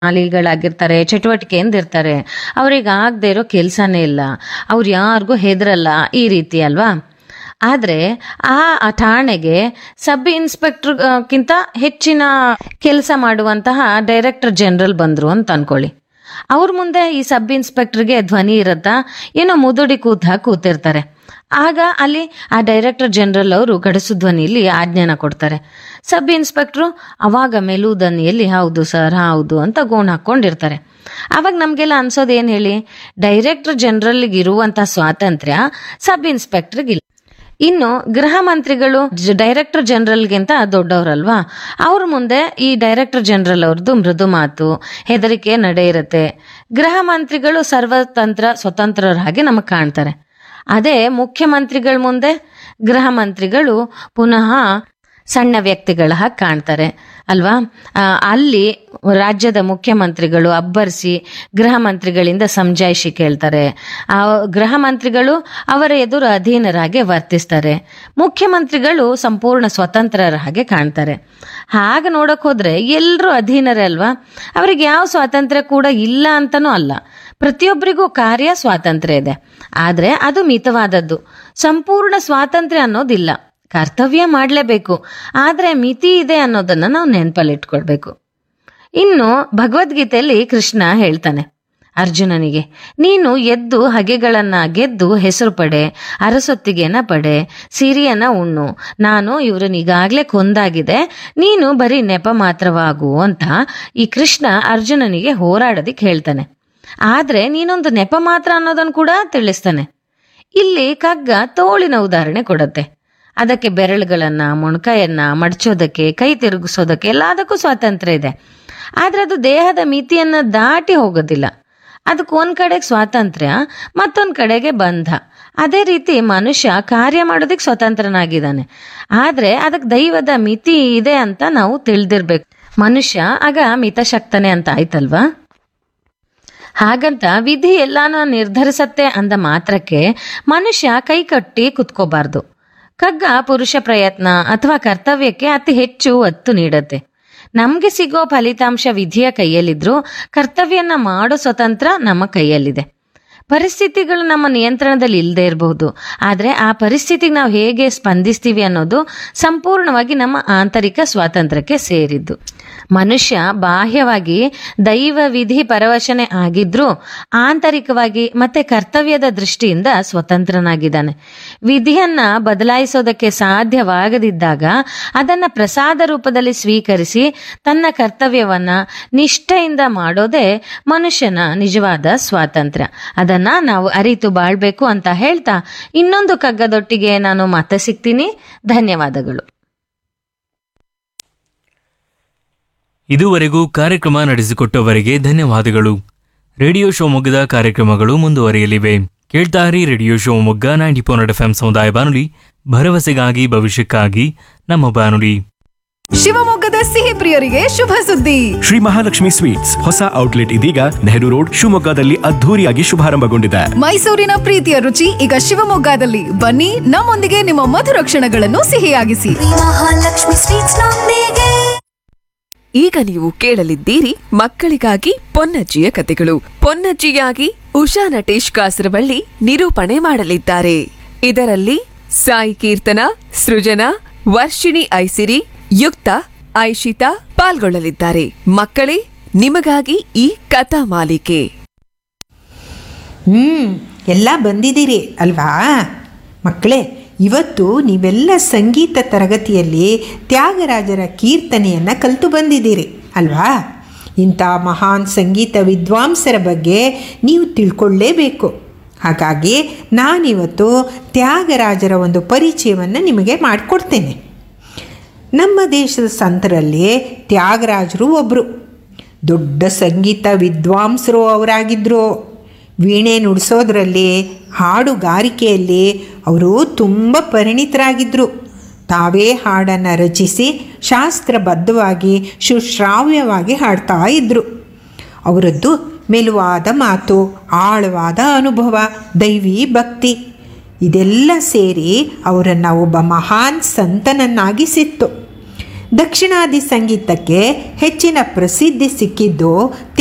ಮಾಲಿಗಳಾಗಿರ್ತಾರೆ ಚಟುವಟಿಕೆಯಿಂದ ಇರ್ತಾರೆ ಅವ್ರಿಗೆ ಆಗದೆ ಇರೋ ಕೆಲಸನೇ ಇಲ್ಲ ಅವ್ರು ಯಾರಿಗೂ ಹೆದರಲ್ಲ ಈ ರೀತಿ ಅಲ್ವಾ ಆದರೆ ಆ ಆ ಠಾಣೆಗೆ ಸಬ್ ಇನ್ಸ್ಪೆಕ್ಟರ್ಗಿಂತ ಹೆಚ್ಚಿನ ಕೆಲಸ ಮಾಡುವಂತಹ ಡೈರೆಕ್ಟರ್ ಜನರಲ್ ಬಂದರು ಅಂತ ಅನ್ಕೊಳ್ಳಿ ಅವ್ರ ಮುಂದೆ ಈ ಸಬ್ ಇನ್ಸ್ಪೆಕ್ಟರ್ಗೆ ಧ್ವನಿ ಇರತ್ತಾ ಏನೋ ಮುದುಡಿ ಕೂತ ಕೂತಿರ್ತಾರೆ ಆಗ ಅಲ್ಲಿ ಆ ಡೈರೆಕ್ಟರ್ ಜನರಲ್ ಅವರು ಗಡಸು ಧ್ವನಿಯಲ್ಲಿ ಆಜ್ಞಾನ ಕೊಡ್ತಾರೆ ಸಬ್ ಇನ್ಸ್ಪೆಕ್ಟ್ರು ಅವಾಗ ಮೆಲು ಧ್ವನಿಯಲ್ಲಿ ಹೌದು ಸರ್ ಹೌದು ಅಂತ ಗೋಣ್ ಹಾಕ್ಕೊಂಡಿರ್ತಾರೆ ಅವಾಗ ನಮಗೆಲ್ಲ ಅನ್ಸೋದು ಏನು ಹೇಳಿ ಡೈರೆಕ್ಟರ್ ಜನರಲ್ಗೆ ಇರುವಂಥ ಸ್ವಾತಂತ್ರ್ಯ ಸಬ್ ಇನ್ಸ್ಪೆಕ್ಟರ್ಗಿಲ್ಲ ಇನ್ನು ಗೃಹ ಮಂತ್ರಿಗಳು ಜ- ಡೈರೆಕ್ಟರ್ ಜನರಲ್ಗಿಂತ ದೊಡ್ಡವರಲ್ವಾ ಅವ್ರ ಮುಂದೆ ಈ ಡೈರೆಕ್ಟರ್ ಜನರಲ್ ಅವ್ರದ್ದು ಮೃದು ಮಾತು ಹೆದರಿಕೆ ನಡೆ ಇರುತ್ತೆ ಗೃಹ ಮಂತ್ರಿಗಳು ಸರ್ವತಂತ್ರ ಸ್ವತಂತ್ರರ ಹಾಗೆ ನಮಗೆ ಕಾಣ್ತಾರೆ ಅದೇ ಮುಖ್ಯಮಂತ್ರಿಗಳ ಮುಂದೆ ಗೃಹ ಮಂತ್ರಿಗಳು ಪುನಃ ಸಣ್ಣ ವ್ಯಕ್ತಿಗಳ ಹಾಗೆ ಕಾಣ್ತಾರೆ ಅಲ್ವಾ ಆ, ಅಲ್ಲಿ ರಾಜ್ಯದ ಮುಖ್ಯಮಂತ್ರಿಗಳು ಅಬ್ಬರಿಸಿ ಗೃಹ ಮಂತ್ರಿಗಳಿಂದ ಸಮಜಾಯಿಷಿ ಕೇಳ್ತಾರೆ ಆ ಗೃಹ ಮಂತ್ರಿಗಳು ಅವರ ಎದುರು ಅಧೀನರಾಗಿ ವರ್ತಿಸ್ತಾರೆ ಮುಖ್ಯಮಂತ್ರಿಗಳು ಸಂಪೂರ್ಣ ಸ್ವತಂತ್ರರ ಹಾಗೆ ಕಾಣ್ತಾರೆ ಹಾಗೆ ನೋಡಕ್ ಹೋದ್ರೆ ಎಲ್ಲರೂ ಅಧೀನರೇ ಅಲ್ವಾ ಅವ್ರಿಗೆ ಯಾವ ಸ್ವಾತಂತ್ರ್ಯ ಕೂಡ ಇಲ್ಲ ಅಂತನೂ ಅಲ್ಲ ಪ್ರತಿಯೊಬ್ಬರಿಗೂ ಕಾರ್ಯ ಸ್ವಾತಂತ್ರ್ಯ ಇದೆ ಆದರೆ ಅದು ಮಿತವಾದದ್ದು ಸಂಪೂರ್ಣ ಸ್ವಾತಂತ್ರ್ಯ ಅನ್ನೋದಿಲ್ಲ ಕರ್ತವ್ಯ ಮಾಡಲೇಬೇಕು ಆದರೆ ಮಿತಿ ಇದೆ ಅನ್ನೋದನ್ನ ನಾವು ನೆನಪಲ್ಲಿಟ್ಕೊಳ್ಬೇಕು ಇನ್ನು ಭಗವದ್ಗೀತೆಯಲ್ಲಿ ಕೃಷ್ಣ ಹೇಳ್ತಾನೆ ಅರ್ಜುನನಿಗೆ ನೀನು ಎದ್ದು ಹಗೆಗಳನ್ನ ಗೆದ್ದು ಹೆಸರು ಪಡೆ ಅರಸೊತ್ತಿಗೆನ ಪಡೆ ಸಿರಿಯನ್ನ ಉಣ್ಣು ನಾನು ಇವ್ರನ್ನ ಈಗಾಗಲೇ ಕೊಂದಾಗಿದೆ ನೀನು ಬರೀ ನೆಪ ಮಾತ್ರವಾಗು ಅಂತ ಈ ಕೃಷ್ಣ ಅರ್ಜುನನಿಗೆ ಹೋರಾಡೋದಿಕ್ ಹೇಳ್ತಾನೆ ಆದ್ರೆ ನೀನೊಂದು ನೆಪ ಮಾತ್ರ ಅನ್ನೋದನ್ನು ಕೂಡ ತಿಳಿಸ್ತಾನೆ ಇಲ್ಲಿ ಕಗ್ಗ ತೋಳಿನ ಉದಾಹರಣೆ ಕೊಡುತ್ತೆ ಅದಕ್ಕೆ ಬೆರಳುಗಳನ್ನ ಮೊಣಕೈಯನ್ನ ಮಡಚೋದಕ್ಕೆ ಕೈ ತಿರುಗಿಸೋದಕ್ಕೆ ಎಲ್ಲದಕ್ಕೂ ಸ್ವಾತಂತ್ರ್ಯ ಇದೆ ಆದ್ರೆ ಅದು ದೇಹದ ಮಿತಿಯನ್ನ ದಾಟಿ ಹೋಗೋದಿಲ್ಲ ಅದಕ್ಕೆ ಒಂದ್ ಕಡೆಗೆ ಸ್ವಾತಂತ್ರ್ಯ ಮತ್ತೊಂದ್ ಕಡೆಗೆ ಬಂಧ ಅದೇ ರೀತಿ ಮನುಷ್ಯ ಕಾರ್ಯ ಮಾಡೋದಕ್ಕೆ ಸ್ವತಂತ್ರನಾಗಿದ್ದಾನೆ ಆದ್ರೆ ಅದಕ್ಕೆ ದೈವದ ಮಿತಿ ಇದೆ ಅಂತ ನಾವು ತಿಳಿದಿರ್ಬೇಕು ಮನುಷ್ಯ ಆಗ ಮಿತಶಕ್ತನೆ ಅಂತ ಆಯ್ತಲ್ವಾ ಹಾಗಂತ ವಿಧಿ ಎಲ್ಲಾನು ನಿರ್ಧರಿಸತ್ತೆ ಅಂದ ಮಾತ್ರಕ್ಕೆ ಮನುಷ್ಯ ಕೈಕಟ್ಟಿ ಕುತ್ಕೋಬಾರ್ದು ಕಗ್ಗ ಪುರುಷ ಪ್ರಯತ್ನ ಅಥವಾ ಕರ್ತವ್ಯಕ್ಕೆ ಅತಿ ಹೆಚ್ಚು ಒತ್ತು ನೀಡುತ್ತೆ ನಮ್ಗೆ ಸಿಗೋ ಫಲಿತಾಂಶ ವಿಧಿಯ ಕೈಯಲ್ಲಿದ್ರೂ ಕರ್ತವ್ಯನ ಮಾಡೋ ಸ್ವತಂತ್ರ ನಮ್ಮ ಕೈಯಲ್ಲಿದೆ ಪರಿಸ್ಥಿತಿಗಳು ನಮ್ಮ ನಿಯಂತ್ರಣದಲ್ಲಿ ಇಲ್ಲದೆ ಇರಬಹುದು ಆದರೆ ಆ ಪರಿಸ್ಥಿತಿಗೆ ನಾವು ಹೇಗೆ ಸ್ಪಂದಿಸ್ತೀವಿ ಅನ್ನೋದು ಸಂಪೂರ್ಣವಾಗಿ ನಮ್ಮ ಆಂತರಿಕ ಸ್ವಾತಂತ್ರ್ಯಕ್ಕೆ ಸೇರಿದ್ದು ಮನುಷ್ಯ ಬಾಹ್ಯವಾಗಿ ದೈವ ವಿಧಿ ಪರವಶನೆ ಆಗಿದ್ರೂ ಆಂತರಿಕವಾಗಿ ಮತ್ತೆ ಕರ್ತವ್ಯದ ದೃಷ್ಟಿಯಿಂದ ಸ್ವತಂತ್ರನಾಗಿದ್ದಾನೆ ವಿಧಿಯನ್ನ ಬದಲಾಯಿಸೋದಕ್ಕೆ ಸಾಧ್ಯವಾಗದಿದ್ದಾಗ ಅದನ್ನ ಪ್ರಸಾದ ರೂಪದಲ್ಲಿ ಸ್ವೀಕರಿಸಿ ತನ್ನ ಕರ್ತವ್ಯವನ್ನ ನಿಷ್ಠೆಯಿಂದ ಮಾಡೋದೇ ಮನುಷ್ಯನ ನಿಜವಾದ ಸ್ವಾತಂತ್ರ್ಯ ಅದನ್ನ ನಾವು ಅರಿತು ಬಾಳ್ಬೇಕು ಅಂತ ಹೇಳ್ತಾ ಇನ್ನೊಂದು ಕಗ್ಗದೊಟ್ಟಿಗೆ ನಾನು ಮತ್ತೆ ಸಿಗ್ತೀನಿ ಧನ್ಯವಾದಗಳು ಇದುವರೆಗೂ ಕಾರ್ಯಕ್ರಮ ನಡೆಸಿಕೊಟ್ಟವರಿಗೆ ಧನ್ಯವಾದಗಳು ರೇಡಿಯೋ ಶಿವಮೊಗ್ಗದ ಕಾರ್ಯಕ್ರಮಗಳು ಮುಂದುವರಿಯಲಿವೆ ಕೇಳ್ತಾರಿ radio Shivamogga ninety four F M ಸಮುದಾಯ ಬಾನುಲಿ ಭರವಸೆಗಾಗಿ ಭವಿಷ್ಯಕ್ಕಾಗಿ ನಮ್ಮ ಬಾನುಲಿ ಶಿವಮೊಗ್ಗದ ಸಿಹಿ ಪ್ರಿಯರಿಗೆ ಶುಭ ಸುದ್ದಿ ಶ್ರೀ ಮಹಾಲಕ್ಷ್ಮಿ ಸ್ವೀಟ್ಸ್ ಹೊಸ ಔಟ್ಲೆಟ್ ಇದೀಗ ನೆಹರು ರೋಡ್ ಶಿವಮೊಗ್ಗದಲ್ಲಿ ಅದ್ಧೂರಿಯಾಗಿ ಶುಭಾರಂಭಗೊಂಡಿದೆ ಮೈಸೂರಿನ ಪ್ರೀತಿಯ ರುಚಿ ಈಗ ಶಿವಮೊಗ್ಗದಲ್ಲಿ ಬನ್ನಿ ನಮ್ಮೊಂದಿಗೆ ನಿಮ್ಮ ಮಧುರ ಕ್ಷಣಗಳನ್ನು ಸಿಹಿಯಾಗಿಸಿ ಮಹಾಲಕ್ಷ್ಮಿ ಸ್ವೀಟ್ಸ್ ನೊಂದಿಗೆ ಈಗ ನೀವು ಕೇಳಲಿದ್ದೀರಿ ಮಕ್ಕಳಿಗಾಗಿ ಪೊನ್ನಜ್ಜಿಯ ಕತೆಗಳು ಪೊನ್ನಜ್ಜಿಯಾಗಿ ಉಷಾ ನಟೇಶ್ ಕಾಸರವಳ್ಳಿ ನಿರೂಪಣೆ ಮಾಡಲಿದ್ದಾರೆ ಇದರಲ್ಲಿ ಸಾಯಿ ಕೀರ್ತನ ಸೃಜನಾ ವರ್ಷಿಣಿ ಐಸಿರಿ ಯುಕ್ತ ಐಶಿತಾ ಪಾಲ್ಗೊಳ್ಳಲಿದ್ದಾರೆ ಮಕ್ಕಳೇ ನಿಮಗಾಗಿ ಈ ಕಥಾ ಮಾಲಿಕೆ ಹ್ಞೂ ಎಲ್ಲ ಬಂದಿದ್ದೀರಿ ಅಲ್ವಾ ಮಕ್ಕಳೇ ಇವತ್ತು ನೀವೆಲ್ಲ ಸಂಗೀತ ತರಗತಿಯಲ್ಲಿ ತ್ಯಾಗರಾಜರ ಕೀರ್ತನೆಯನ್ನು ಕಲಿತು ಬಂದಿದ್ದೀರಿ ಅಲ್ವಾ ಇಂಥ ಮಹಾನ್ ಸಂಗೀತ ವಿದ್ವಾಂಸರ ಬಗ್ಗೆ ನೀವು ತಿಳ್ಕೊಳ್ಳೇಬೇಕು ಹಾಗಾಗಿ ನಾನಿವತ್ತು ತ್ಯಾಗರಾಜರ ಒಂದು ಪರಿಚಯವನ್ನು ನಿಮಗೆ ಮಾಡಿಕೊಡ್ತೇನೆ ನಮ್ಮ ದೇಶದ ಸಂತರಲ್ಲಿ ತ್ಯಾಗರಾಜರು ಒಬ್ಬರು ದೊಡ್ಡ ಸಂಗೀತ ವಿದ್ವಾಂಸರು ಅವರಾಗಿದ್ದರು ವೀಣೆ ನುಡಿಸೋದ್ರಲ್ಲಿ ಹಾಡುಗಾರಿಕೆಯಲ್ಲಿ ಅವರು ತುಂಬ ಪರಿಣಿತರಾಗಿದ್ದರು ತಾವೇ ಹಾಡನ್ನು ರಚಿಸಿ ಶಾಸ್ತ್ರಬದ್ಧವಾಗಿ ಸುಶ್ರಾವ್ಯವಾಗಿ ಹಾಡ್ತಾ ಇದ್ದರು ಅವರದ್ದು ಮೆಲುವಾದ ಮಾತು ಆಳವಾದ ಅನುಭವ ದೈವಿ ಭಕ್ತಿ ಇದೆಲ್ಲ ಸೇರಿ ಅವರನ್ನು ಒಬ್ಬ ಮಹಾನ್ ಸಂತನನ್ನಾಗಿಸಿತ್ತು ದಕ್ಷಿಣಾದಿ ಸಂಗೀತಕ್ಕೆ ಹೆಚ್ಚಿನ ಪ್ರಸಿದ್ಧಿ ಸಿಕ್ಕಿದ್ದು